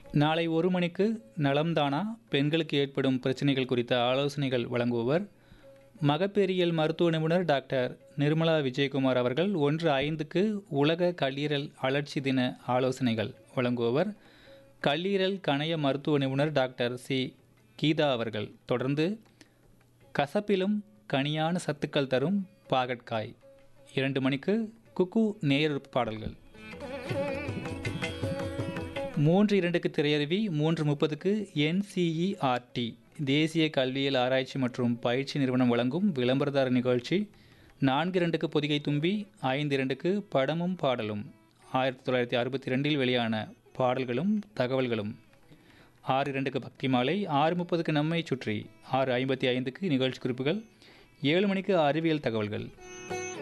நாளை ஒரு மணிக்கு நலம்தானா பெண்களுக்கு ஏற்படும் பிரச்சனைகள் குறித்த ஆலோசனைகள் வழங்குபவர் மகப்பேறியல் மருத்துவ நிபுணர் டாக்டர் நிர்மலா விஜயகுமார் அவர்கள் ஒன்று ஐந்துக்கு உலக கல்லீரல் அழற்சி தின ஆலோசனைகள் வழங்குபவர் கல்லீரல் கணைய மருத்துவ நிபுணர் டாக்டர் சி கீதா அவர்கள் தொடர்ந்து கசப்பிலும் கனியான சத்துக்கள் தரும் பாகற்காய் இரண்டு மணிக்கு குக்கு நேர் பாடல்கள் மூன்று இரண்டுக்கு திரையருவி மூன்று முப்பதுக்கு என்சிஇஆர்டி தேசிய கல்வியியல் ஆராய்ச்சி மற்றும் பயிற்சி நிறுவனம் வழங்கும் விளம்பரதார நிகழ்ச்சி நான்கு இரண்டுக்கு பொதிகை தும்பி ஐந்து இரண்டுக்கு படமும் பாடலும் ஆயிரத்தி தொள்ளாயிரத்தி அறுபத்தி ரெண்டில் வெளியான பாடல்களும் தகவல்களும் ஆறு இரண்டுக்கு பக்தி மாலை ஆறு முப்பதுக்கு நம்மை சுற்றி ஆறு ஐம்பத்தி ஐந்துக்கு நிகழ்ச்சி குறிப்புகள் ஏழு மணிக்கு அறிவியல் தகவல்கள்